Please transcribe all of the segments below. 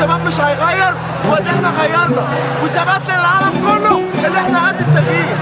الشباب مش هيغير وده احنا غيرنا وثبتنا للعالم كله ان احنا قد التغيير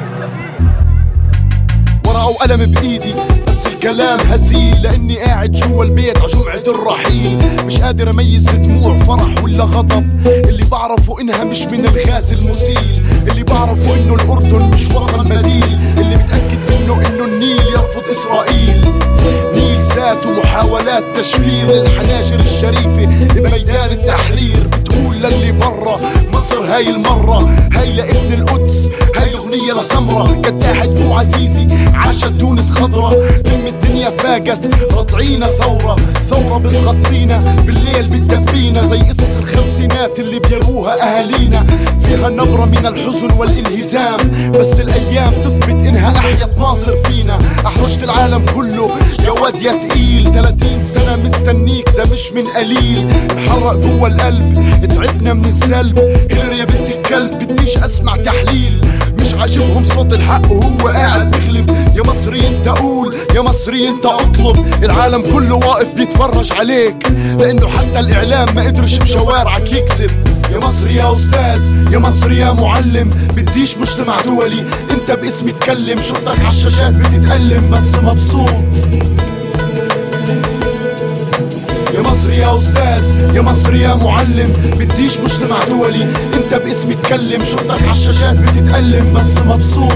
ورقة وقلم بإيدي بس الكلام هزيل لأني قاعد جوا البيت عجمعة الرحيل مش قادر أميز دموع فرح ولا غضب اللي بعرفه إنها مش من الغاز المسيل اللي بعرفه إنه الأردن مش وطن بديل اللي متأكد منه إنه النيل يرفض إسرائيل نيل ذاته محاولات تشفير للحناجر الشريفة بميدان التحرير بتقول للي برا مصر هاي المرة هاي لابن القدس هاي الأغنية لسمرة قداحت مو عزيزي عاشت تونس خضرة دم الدنيا فاقت رضعينا ثورة ثورة بتغطينا بالليل بتدفينا زي قصص الخمسينات اللي بيروها أهالينا فيها نبرة من الحزن والانهزام بس الأيام تثبت إنها أحيت ناصر فينا أحرجت العالم كله يا واد يا تقيل 30 سنة مستنيك ده مش من قليل انحرق جوا القلب تعبنا من السلب غير يا بنت الكلب بديش أسمع تحليل مش عاجبهم صوت الحق وهو قاعد بغلب يا مصري انت قول يا مصري انت اطلب العالم كله واقف بيتفرج عليك لانه حتى الاعلام ما قدرش بشوارعك يكذب يا مصري يا استاذ يا مصري يا معلم بديش مجتمع دولي انت باسمي تكلم شفتك على الشاشات بتتألم بس مبسوط يا مصري يا استاذ يا مصري يا معلم بديش مجتمع دولي انت باسمي تكلم شفتك على الشاشات بتتألم بس مبسوط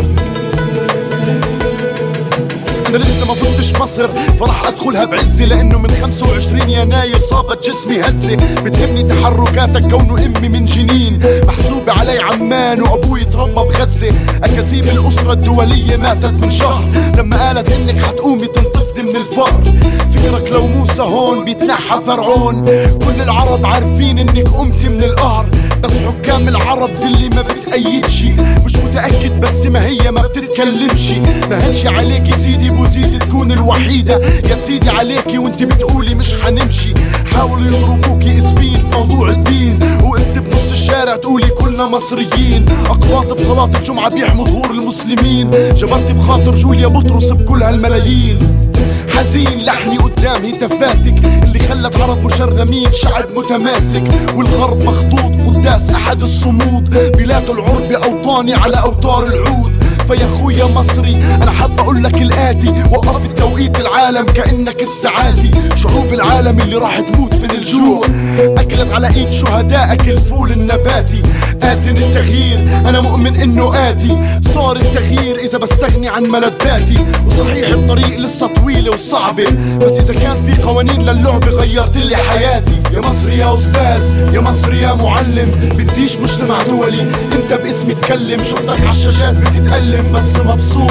انا لسه ما فتش مصر فراح ادخلها بعزي لانه من 25 يناير صابت جسمي هزه بتهمني تحركاتك كونه امي من جنين محسوبة علي عمان وابوي تربى بغزة اكاذيب الاسرة الدولية ماتت من شهر لما قالت انك حتقومي تنطفي من الفقر فكرك لو موسى هون بيتنحى فرعون كل العرب عارفين انك قمتي من القهر بس حكام العرب دي اللي ما بتأيدش مش متأكد بس ما هي ما بتتكلمش ما هنش عليكي سيدي بوزيد تكون الوحيدة يا سيدي عليكي وانت بتقولي مش حنمشي حاولوا يضربوكي اسفين في موضوع الدين وانت بنص الشارع تقولي كلنا مصريين اقباط بصلاة الجمعة بيحموا ظهور المسلمين جبرتي بخاطر جوليا بطرس بكل هالملايين حزين لحني قدام هتافاتك اللي خلت عرب مشرذمين شعب متماسك والغرب مخطوط قداس احد الصمود بلاد العرب اوطاني على اوتار العود فيا اخويا مصري انا حاب اقول لك الاتي وقف التوقيت العالم كانك السعادي شعوب العالم اللي راح تموت من الجوع اكلت على ايد شهدائك الفول النباتي ات التغيير انا مؤمن انه اتي صار التغيير اذا بستغني عن ملذاتي وصحيح الطريق لسه طويله وصعبه بس اذا كان في قوانين للعبه غيرت لي حياتي يا مصري يا استاذ يا مصري يا معلم بديش مجتمع دولي انت باسمي تكلم شفتك على الشاشات بتتألم بس مبسوط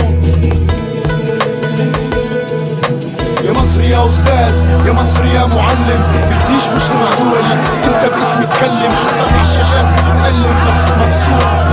يا مصري يا استاذ يا مصري يا معلم بديش مجتمع دولي انت باسمي تكلم شفتك على الشاشات بتتألم بس مبسوط